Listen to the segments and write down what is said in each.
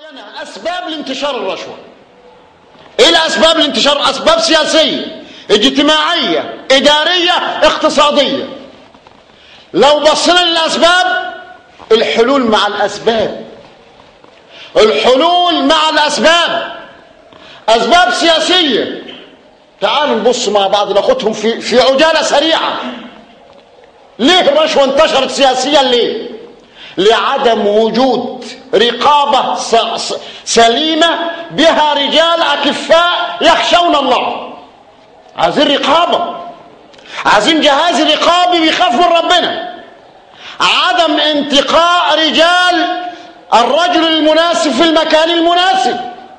عندنا اسباب لانتشار الرشوه ايه الاسباب لانتشار اسباب سياسيه اجتماعيه اداريه اقتصاديه لو بصينا للاسباب الحلول مع الاسباب الحلول مع الاسباب اسباب سياسيه تعالوا نبص مع بعض ناخدهم في في عجاله سريعه ليه الرشوه انتشرت سياسيا ليه لعدم وجود رقابه سليمه بها رجال اكفاء يخشون الله عايزين رقابه عايزين جهاز رقابي بيخاف من ربنا عدم انتقاء رجال الرجل المناسب في المكان المناسب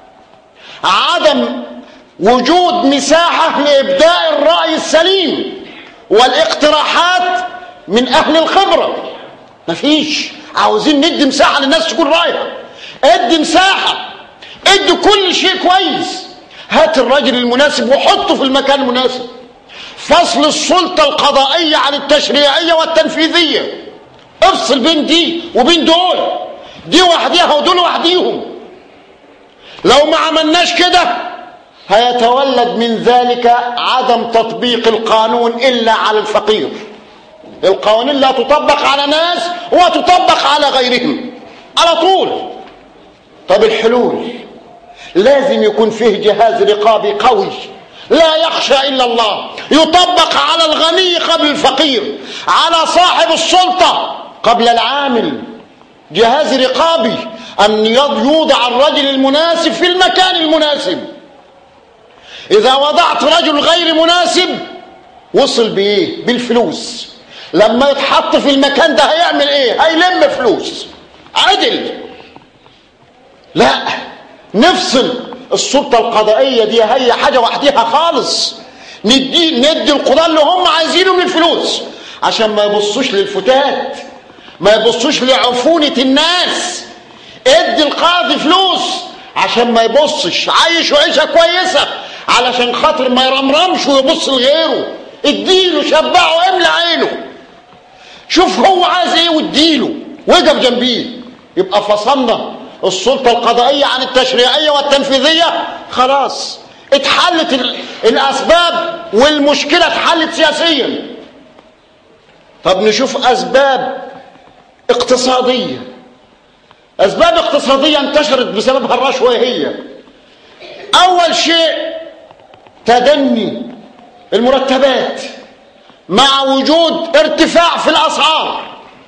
عدم وجود مساحه لابداء الراي السليم والاقتراحات من اهل الخبره مفيش عاوزين ندي مساحه للناس تكون رايها ادي مساحه ادي كل شيء كويس هات الراجل المناسب وحطه في المكان المناسب فصل السلطه القضائيه عن التشريعيه والتنفيذيه افصل بين دي وبين دول دي وحديها ودول وحديهم لو ما عملناش كده هيتولد من ذلك عدم تطبيق القانون الا على الفقير القوانين لا تطبق على ناس وتطبق على غيرهم على طول طب الحلول لازم يكون فيه جهاز رقابي قوي لا يخشى الا الله يطبق على الغني قبل الفقير على صاحب السلطه قبل العامل جهاز رقابي ان يوضع الرجل المناسب في المكان المناسب اذا وضعت رجل غير مناسب وصل بايه بالفلوس لما يتحط في المكان ده هيعمل ايه هيلم فلوس عدل لا نفصل السلطه القضائيه دي هي حاجه وحديها خالص ندي ندي القضاه اللي هم عايزينه من الفلوس عشان ما يبصوش للفتات ما يبصوش لعفونه الناس ادي القاضي فلوس عشان ما يبصش عايش عيشه كويسه علشان خاطر ما يرمرمش ويبص لغيره اديله شبعه املى عينه شوف هو عايز ايه واديله وقف جنبيه يبقى فصلنا السلطة القضائية عن التشريعية والتنفيذية خلاص اتحلت الأسباب والمشكلة اتحلت سياسيا طب نشوف أسباب اقتصادية أسباب اقتصادية انتشرت بسببها الرشوة هي أول شيء تدني المرتبات مع وجود ارتفاع في الاسعار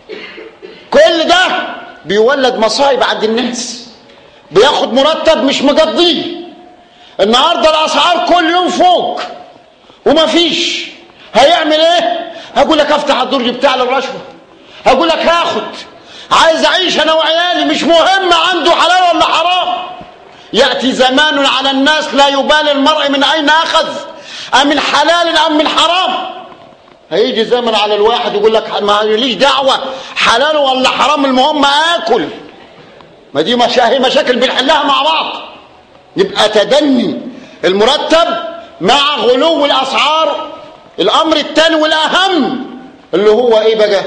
كل ده بيولد مصايب عند الناس بياخد مرتب مش مقضيه النهارده الاسعار كل يوم فوق ومفيش هيعمل ايه هقول لك افتح الدرج بتاع الرشوه هقول لك هاخد عايز اعيش انا وعيالي مش مهم عنده حلال ولا حرام ياتي زمان على الناس لا يبالي المرء من اين اخذ ام من حلال ام من حرام هيجي زمن على الواحد يقول لك ما ليش دعوه حلال ولا حرام المهم اكل ما دي مشاهي مشاكل بنحلها مع بعض يبقى تدني المرتب مع غلو الاسعار الامر الثاني والاهم اللي هو ايه بقى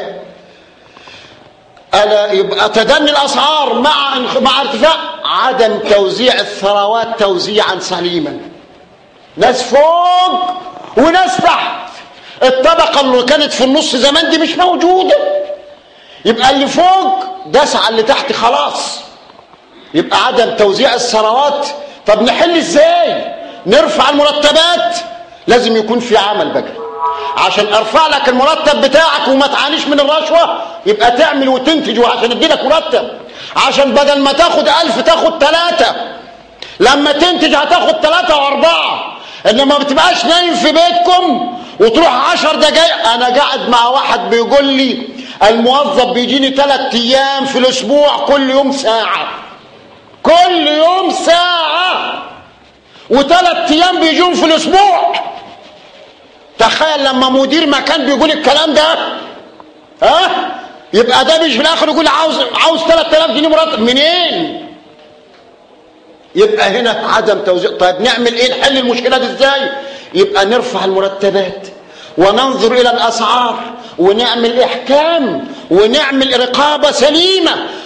ألا يبقى تدني الاسعار مع مع ارتفاع عدم توزيع الثروات توزيعا سليما ناس فوق وناس تحت الطبقة اللي كانت في النص زمان دي مش موجودة يبقى اللي فوق داس على اللي تحت خلاص يبقى عدم توزيع الثروات طب نحل ازاي نرفع المرتبات لازم يكون في عمل بقى عشان ارفع لك المرتب بتاعك وما تعانيش من الرشوة يبقى تعمل وتنتج وعشان ادي لك مرتب عشان بدل ما تاخد ألف تاخد ثلاثة لما تنتج هتاخد ثلاثة وأربعة إنما ما بتبقاش نايم في بيتكم وتروح عشر دقايق انا قاعد مع واحد بيقول لي الموظف بيجيني ثلاث ايام في الاسبوع كل يوم ساعة كل يوم ساعة وثلاث ايام بيجون في الاسبوع تخيل لما مدير مكان بيقول الكلام ده ها يبقى ده مش في الاخر يقول عاوز عاوز 3000 جنيه مرتب منين يبقى هنا عدم توزيع طيب نعمل ايه نحل المشكله دي ازاي يبقى نرفع المرتبات وننظر الى الاسعار ونعمل احكام ونعمل رقابه سليمه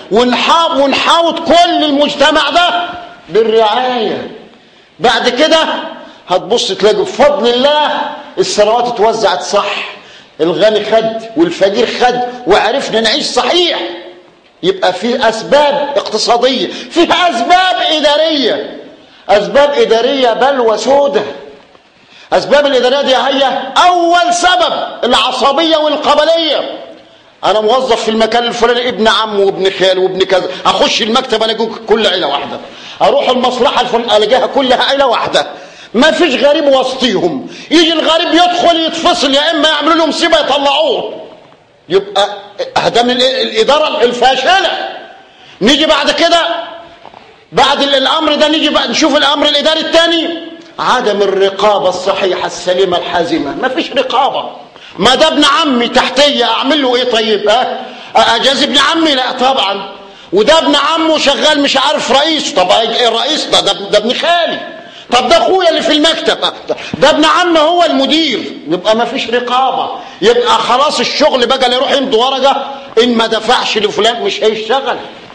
ونحاب ونحاوط كل المجتمع ده بالرعاية بعد كده هتبص تلاقي بفضل الله الثروات اتوزعت صح الغني خد والفقير خد وعرفنا نعيش صحيح يبقى في اسباب اقتصاديه في اسباب اداريه اسباب اداريه بلوى سودة اسباب الاداريه دي هي اول سبب العصبيه والقبليه انا موظف في المكان الفلاني ابن عم وابن خال وابن كذا اخش المكتب الاقي كل عيله واحده اروح المصلحه الفلانيه الاقيها كلها عيله واحده ما فيش غريب وسطيهم يجي الغريب يدخل يتفصل يا اما يعملوا له مصيبه يطلعوه يبقى ده من الاداره الفاشله نيجي بعد كده بعد الامر ده نيجي بقى نشوف الامر الاداري الثاني عدم الرقابه الصحيحه السليمه الحازمه ما فيش رقابه ما ده ابن عمي تحتيه اعمل له ايه طيب ها اجاز ابن عمي لا طبعا وده ابن عمه شغال مش عارف رئيس طب ايه الرئيس ده ده, ده ابن خالي طب ده اخويا اللي في المكتب ده ابن عم هو المدير يبقى ما فيش رقابه يبقى خلاص الشغل بقى اللي يروح يمضي ورقه ان ما دفعش لفلان مش هيشتغل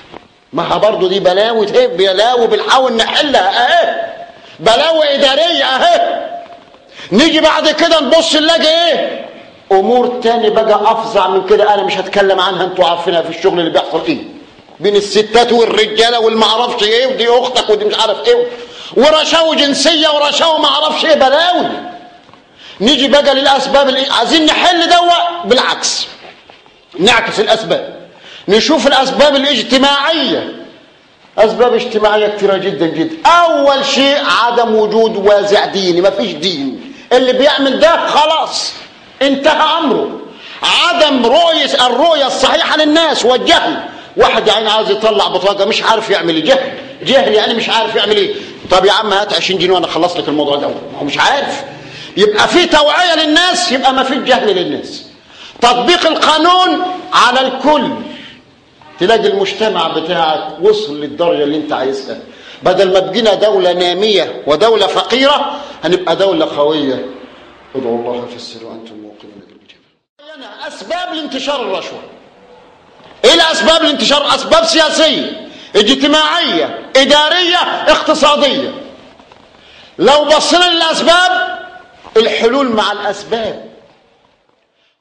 ما برضه دي بلاوي ايه بلاوي بنحاول نحلها اهي بلاوي اداريه اهي نيجي بعد كده نبص نلاقي ايه امور تاني بقى افظع من كده انا مش هتكلم عنها انتوا عارفينها في الشغل اللي بيحصل ايه بين الستات والرجاله والمعرفش ايه ودي اختك ودي مش عارف ايه ورشاوى جنسيه ورشاوى ما اعرفش ايه بلاوي نيجي بقى للاسباب اللي عايزين نحل دوا بالعكس نعكس الاسباب نشوف الاسباب الاجتماعيه اسباب اجتماعيه كثيره جدا جدا اول شيء عدم وجود وازع ديني ما فيش دين اللي بيعمل ده خلاص انتهى امره عدم رؤيه الرؤيه الصحيحه للناس والجهل واحد يعني عايز يطلع بطاقه مش عارف يعمل ايه جهل جهل يعني مش عارف يعمل ايه طب يا عم هات 20 جنيه وانا اخلص لك الموضوع ده هو مش عارف يبقى في توعيه للناس يبقى ما في جهل للناس تطبيق القانون على الكل تلاقي المجتمع بتاعك وصل للدرجه اللي انت عايزها بدل ما بقينا دوله ناميه ودوله فقيره هنبقى دوله قويه ادعوا الله في السر وانتم موقنون بالاجابه اسباب لانتشار الرشوه ايه الاسباب لانتشار اسباب سياسيه اجتماعيه اداريه اقتصاديه لو بصينا للاسباب الحلول مع الاسباب